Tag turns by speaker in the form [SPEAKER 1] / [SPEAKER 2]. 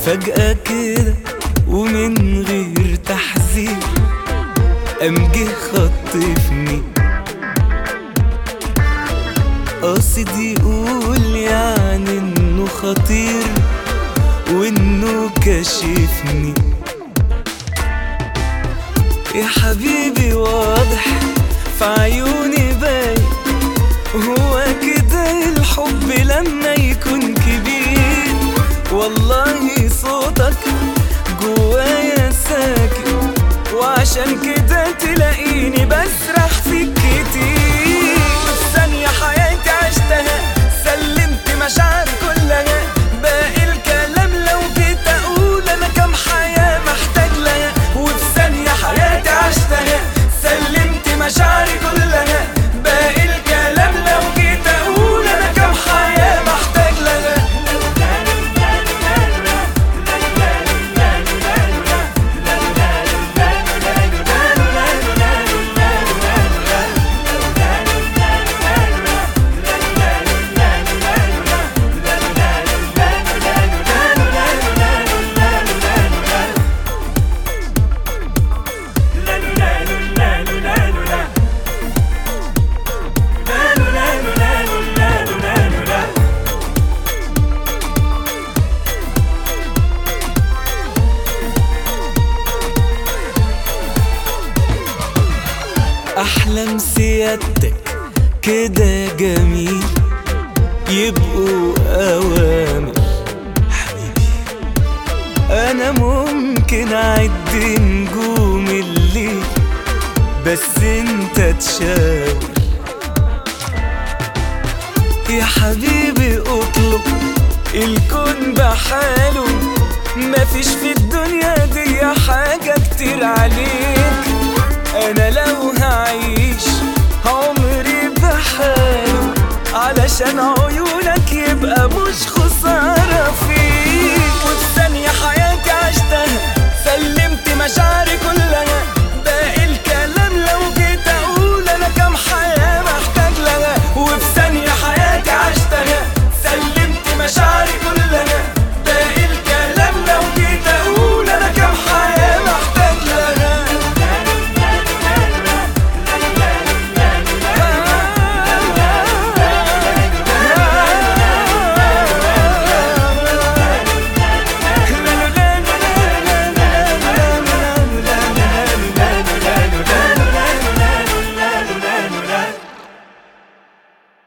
[SPEAKER 1] فجأة كده ومن غير تحذير قام جه خطفني قاصد يقول يعني انه خطير وانه كشفني يا حبيبي واضح في عيوني باين هو كده الحب لما يكون كبير والله صوتك جوايا ساكن وعشان كده تلاقيني بسرح فيك كتير في ثانية حياتي عشتها سلمت مشاعري كلها باقي الكلام لو جيت اقول انا كام حياة محتاج لها وفي ثانية حياتي عشتها سلمت مشاعري كلها باقي الكلام لو جيت اقول انا كام حياة محتاج لها أحلام سيادتك كده جميل يبقوا أوامر حبيبي أنا ممكن أعد نجوم الليل بس أنت تشاور يا حبيبي اطلب الكون بحاله مفيش في الدنيا دي حاجة كتير عليك أنا لو هعيش عمري بحاله علشان عيونك يبقى مش خسارة